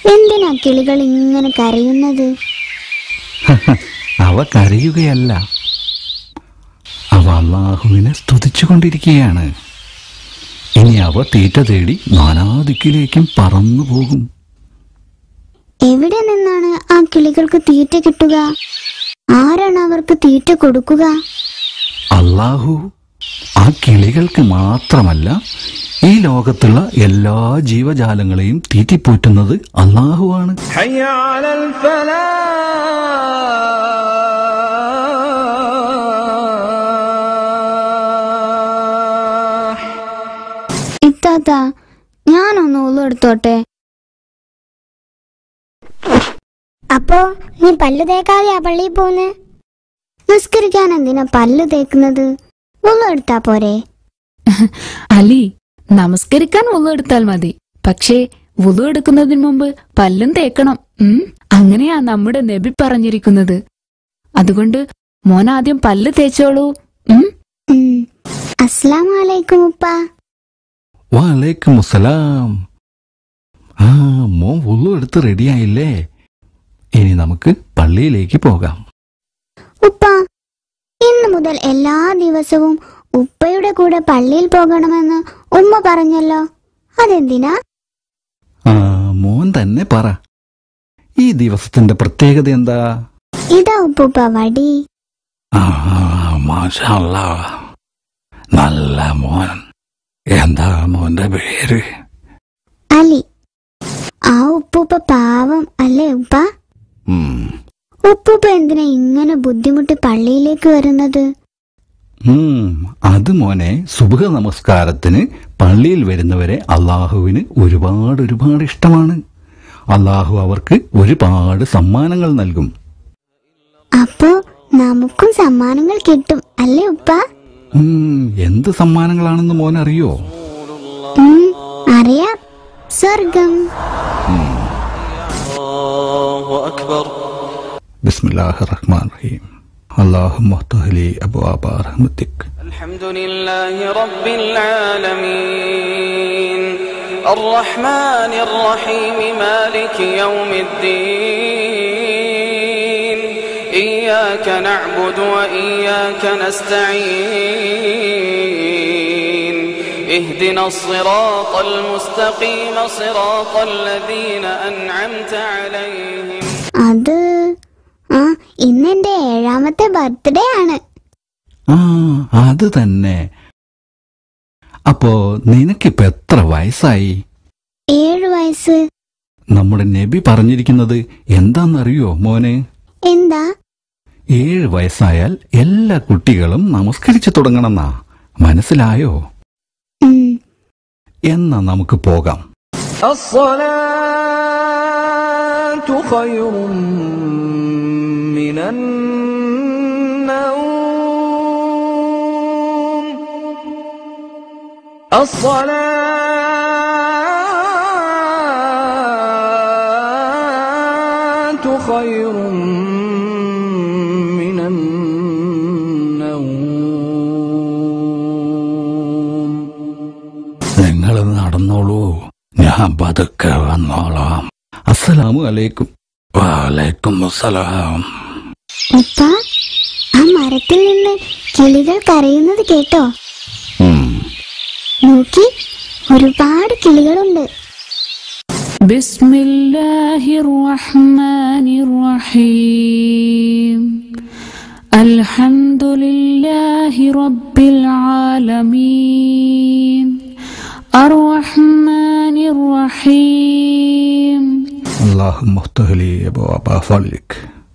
എന്തിനാ കിളികൾ ഇങ്ങനെ കരയുന്നത് അവ കരയുകയല്ല അവ അള്ളാഹുവിനെ സ്തുതിച്ചുകൊണ്ടിരിക്കുകയാണ് ഇനി അവ തീറ്റ തേടി നാനാദിക്കിലേക്കും പറന്നു പോകും എവിടെ നിന്നാണ് ആ കിളികൾക്ക് തീറ്റ കിട്ടുക ആരാണ് അവർക്ക് തീറ്റ കൊടുക്കുക അള്ളാഹു ആ കിളികൾക്ക് മാത്രമല്ല ഈ ലോകത്തുള്ള എല്ലാ ജീവജാലങ്ങളെയും തീറ്റിപ്പോറ്റുന്നത് അള്ളാഹുവാണ് حي على الفلاح ഇത്താത്ത ഞാനൊന്ന് ഉള്ളെടുത്തോട്ടെ അപ്പോ നീ പല്ലു തേക്കാതെയാ പള്ളിയിൽ പോകുന്നത് നിസ്കരിക്കാൻ എന്തിനാ പല്ല് തേക്കുന്നത് ഉള്ളെടുത്താ പോരെ അലി നമസ്കരിക്കാൻ വുളു എടുത്താൽ മതി പക്ഷേ വുളു എടുക്കുന്നതിന് മുമ്പ് പല്ലും തേക്കണം ഉം അങ്ങനെയാ നമ്മുടെ നബി പറഞ്ഞിരിക്കുന്നത് അതുകൊണ്ട് മോൻ ആദ്യം പല്ല് തേച്ചോളൂ ഉം ഉം. അസ്സലാമു അലൈക്കും ഉപ്പ വാലേക്കും അസ്സലാം ആ മോൻ ഉള്ളു എടുത്ത് റെഡിയായില്ലേ ഇനി നമുക്ക് പള്ളിയിലേക്ക് പോകാം ഉപ്പ ഇന്നു മുതൽ എല്ലാ ദിവസവും ഉപ്പയുടെ കൂടെ പള്ളിയിൽ പോകണമെന്ന് ഉമ്മ പറഞ്ഞല്ലോ അതെന്തിനാ ആ മോൻ തന്നെ പറ ഈ ദിവസത്തിന്റെ പ്രത്യേകത എന്താ ഇതാ ഉപ്പുപ്പ വടി ആ മാഷാ അല്ലാ. നല്ല മോൻ എന്താ മോന്റെ പേര് അലി ആ ഉപ്പുപ്പ പാവം അല്ലേ ഉപ്പ ഉം. ഉപ്പുപ്പ എന്തിനാ ഇങ്ങനെ ബുദ്ധിമുട്ടി പള്ളിയിലേക്ക് വരുന്നത് ഉം, അത് മോനെ സുബഹ നമസ്കാരത്തിന് പള്ളിയിൽ വരുന്നവരെ അള്ളാഹുവിന് ഒരുപാട് ഒരുപാട് ഇഷ്ടമാണ് അള്ളാഹു അവർക്ക് ഒരുപാട് സമ്മാനങ്ങൾ നൽകും അപ്പോ നമുക്കും സമ്മാനങ്ങൾ കിട്ടും അല്ലേ ഉപ്പ ഉം, എന്ത് സമ്മാനങ്ങളാണെന്ന് മോൻ അറിയോ ഉം, അറിയാം സ്വർഗം الله أكبر ബിസ്മില്ലാഹി റഹ്മാൻ റഹീം അള്ളാഹു മൊഹ്തഹലി അബു ആബാ റഹ്മത്തിക് الحمد لله رب العالمين الرحمن الرحيم مالك يوم الدين إياك نعبد وإياك نستعين اهدنا الصراط المستقيم صراط الذين أنعمت عليهم അത് ആ ഇന്നെന്റെ ഏഴാമത്തെ ബർത്ത്ഡേ ആണ് ആ അത് തന്നെ അപ്പോ നിനക്കിപ്പോ എത്ര വയസ്സായി ഏഴു വയസ്സ് നമ്മുടെ നബി പറഞ്ഞിരിക്കുന്നത് എന്താണെന്നറിയോ മോനെ എന്താ ഏഴ് വയസ്സായാൽ എല്ലാ കുട്ടികളും നമസ്കരിച്ചു തുടങ്ങണമെന്നാ മനസ്സിലായോ ഉം, എന്നാ നമുക്ക് പോകാം الصلاة خير من النوم الصلاة خير من النوم നിങ്ങൾ നടന്നോളൂ ഞാൻ പതുക്കെ വന്നോളാം അസ്സലാമു അലൈക്കും വാലൈക്കും അസ്സലാം ഉപ്പ ആ മരത്തിൽ നിന്ന് കിളികൾ കരയുന്നത് കേട്ടോ ഉം. നോക്കി ഒരുപാട് കിളികളുണ്ട് بسم الله الرحمن الرحيم الحمد لله رب العالمين الرحمن الرحيم اللهم افتح لي ابواب فضلك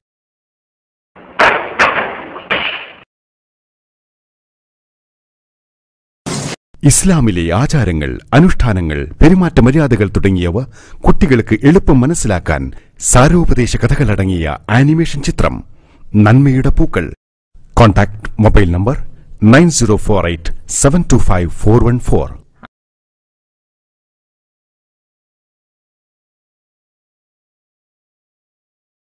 ഇസ്ലാമിലെ ആചാരങ്ങൾ അനുഷ്ഠാനങ്ങൾ പെരുമാറ്റ മര്യാദകൾ തുടങ്ങിയവ കുട്ടികൾക്ക് എളുപ്പം മനസ്സിലാക്കാൻ സാരോപദേശ കഥകളടങ്ങിയ ആനിമേഷൻ ചിത്രം നന്മയുടെ പൂക്കൾ contact mobile number nine zero four eight seven two five four one four